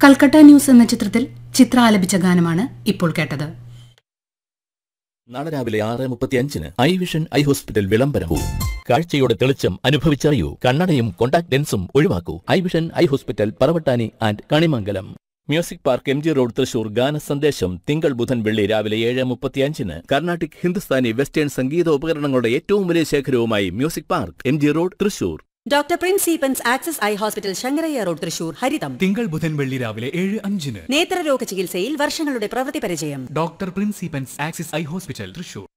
Calcutta news എന്ന ചിത്രത്തിൽ ചിത്ര ആലപിച്ച ഗാനമാണ് ഇപ്പോൾ കേട്ടത് നാളെ രാവിലെ ആറ് മുപ്പത്തി അഞ്ചിന് ഐ വിഷൻ ഐ ഹോസ്പിറ്റൽ വിളംബരവും കാഴ്ചയുടെ തെളിച്ചം അനുഭവിച്ചറിയൂ കണ്ണടയും കോണ്ടാക്ട് ലെൻസും ഒഴിവാക്കൂ eye vision eye hospital Paravattani and Kanimangalam music park M G road Thrissur ഗാന സന്ദേശം തിങ്കൾ ബുധൻ വെള്ളി രാവിലെ ഏഴ് മുപ്പത്തി അഞ്ചിന് കർണാട്ടിക് ഹിന്ദുസ്ഥാനി വെസ്റ്റേൺ സംഗീത ഉപകരണങ്ങളുടെ ഏറ്റവും വലിയ ശേഖരവുമായി music park M G road Thrissur doctor Prince Eappen's Axis eye hospital Sankarayya road Thrissur ഹരിതം തിങ്കൾ ബുധൻ വെള്ളി രാവിലെ ഏഴ് അഞ്ചിന് നേത്രരോഗ ചികിത്സയിൽ വർഷങ്ങളുടെ പ്രവൃത്തി പരിചയം ഡോക്ടർ പ്രിൻസിപ്പൻസ് ആക്സിസ് ഐ ഹോസ്പിറ്റൽ തൃശൂർ